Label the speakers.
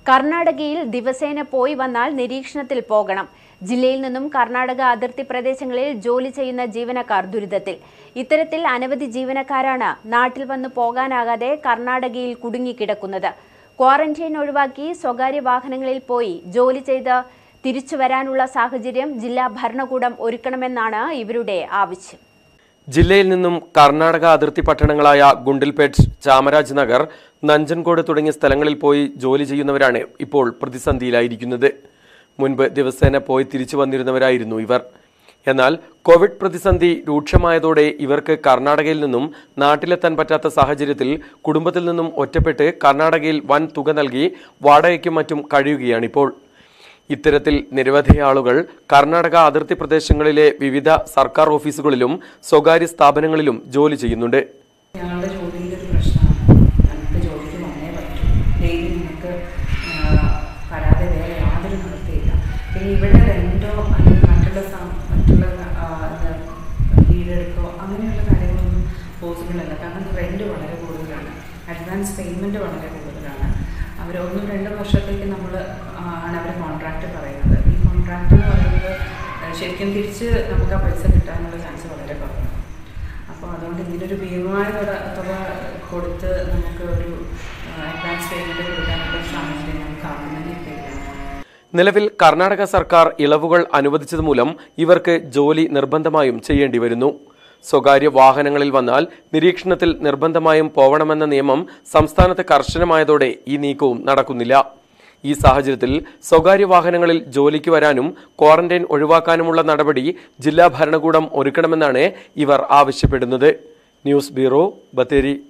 Speaker 1: കർണാടകയിൽ ദിവസേന പോയി വന്നാൽ നിരീക്ഷണത്തിൽ പോകണം ജില്ലയിൽ നിന്നും കർണാടക അതിർത്തി പ്രദേശങ്ങളിൽ ജോലി ചെയ്യുന്ന ജീവനക്കാർ ദുരിതത്തിൽ ഇത്തരത്തിൽ അനവധി ജീവനക്കാരാണ് നാട്ടിൽ വന്നു പോകാനാകാതെ കർണാടകയിൽ കുടുങ്ങിക്കിടക്കുന്നത് ക്വാറന്റൈൻ ഒഴിവാക്കി സ്വകാര്യ വാഹനങ്ങളിൽ പോയി ജോലി ചെയ്ത് തിരിച്ചു വരാനുള്ള സാഹചര്യം ജില്ലാ ഭരണകൂടം ഒരുക്കണമെന്നാണ് ഇവരുടെ ആവശ്യം
Speaker 2: ജില്ലയിൽ നിന്നും കർണാടക അതിർത്തി പട്ടണങ്ങളായ ഗുണ്ടിൽപേട്ട് ചാമരാജ് നഗർ നഞ്ചൻകോട് തുടങ്ങിയ സ്ഥലങ്ങളിൽ പോയി ജോലി ചെയ്യുന്നവരാണ് ഇപ്പോൾ പ്രതിസന്ധിയിലായിരിക്കുന്നത് മുൻപ് ദിവസേന പോയി തിരിച്ചു വന്നിരുന്നവരായിരുന്നു ഇവർ എന്നാൽ കോവിഡ് പ്രതിസന്ധി രൂക്ഷമായതോടെ ഇവർക്ക് കർണാടകയിൽ നിന്നും നാട്ടിലെത്താൻ പറ്റാത്ത സാഹചര്യത്തിൽ കുടുംബത്തിൽ നിന്നും ഒറ്റപ്പെട്ട് കർണാടകയിൽ വൻ തുക നൽകി വാടകയ്ക്കും മറ്റും കഴിയുകയാണിപ്പോൾ ഇത്തരത്തിൽ നിരവധി ആളുകൾ കർണാടക അതിർത്തി പ്രദേശങ്ങളിലെ വിവിധ സർക്കാർ ഓഫീസുകളിലും സ്വകാര്യ സ്ഥാപനങ്ങളിലും ജോലി ചെയ്യുന്നുണ്ട്
Speaker 3: ഞങ്ങളുടെ ജോലിയുടെ ഒരു പ്രശ്നമാണ് ഞങ്ങൾക്ക് ജോലിക്ക് വന്നേ പറ്റൂ ഡെയിലി നിങ്ങൾക്ക് വരാതെ വേറെ യാതൊരു നിവൃത്തിയില്ല പിന്നെ ഇവിടെ റെൻറ്റോ അല്ലെങ്കിൽ മറ്റുള്ള സം- മറ്റുള്ള ആ, എന്താ, വീടെടുക്കോ അങ്ങനെയുള്ള കാര്യങ്ങളൊന്നും പോസിബിൾ അല്ല കാരണം റെൻറ്റ് വളരെ കൂടുതലാണ് അഡ്വാൻസ് പേയ്മെൻറ്റ് വളരെ കൂടുതലാണ് അവർ ഒന്നും രണ്ടും വർഷത്തേക്ക് നമ്മൾ ആണ് അവർ കോൺട്രാക്റ്റ് പറയുന്നത് ഈ കോൺട്രാക്റ്റ് എന്ന് പറയുന്നത് ആ, ശരിക്കും തിരിച്ച് നമുക്ക് ആ പൈസ കിട്ടാനുള്ള ചാൻസ് വളരെ കുറവാണ് അപ്പോൾ അതുകൊണ്ട് ഇതിനൊരു ഭീമമായ തുക തുക കൊടുത്ത് നമുക്ക് ഒരു അഡ്വാൻസ് പേയ്മെൻറ്റ് കൊടുക്കാനുള്ള ഒരു സാഹചര്യം നമുക്ക് ആദ്യം തന്നെ ഇപ്പോഴില്ല
Speaker 2: നിലവിൽ കർണാടക സർക്കാർ ഇളവുകൾ അനുവദിച്ചത് മൂലം ഇവർക്ക് ജോലി നിർബന്ധമായും ചെയ്യേണ്ടി വരുന്നു സ്വകാര്യ വാഹനങ്ങളിൽ വന്നാൽ നിരീക്ഷണത്തിൽ നിർബന്ധമായും പോവണമെന്ന നിയമം സംസ്ഥാനത്ത് കർശനമായതോടെ ഈ നീക്കവും നടക്കുന്നില്ല ഈ സാഹചര്യത്തിൽ സ്വകാര്യ വാഹനങ്ങളിൽ ജോലിക്ക് വരാനും ക്വാറന്റൈൻ ഒഴിവാക്കാനുമുള്ള നടപടി ജില്ലാ ഭരണകൂടം ഒരുക്കണമെന്നാണ് ഇവർ ആവശ്യപ്പെടുന്നത് ന്യൂസ് ബ്യൂറോ ബത്തേരി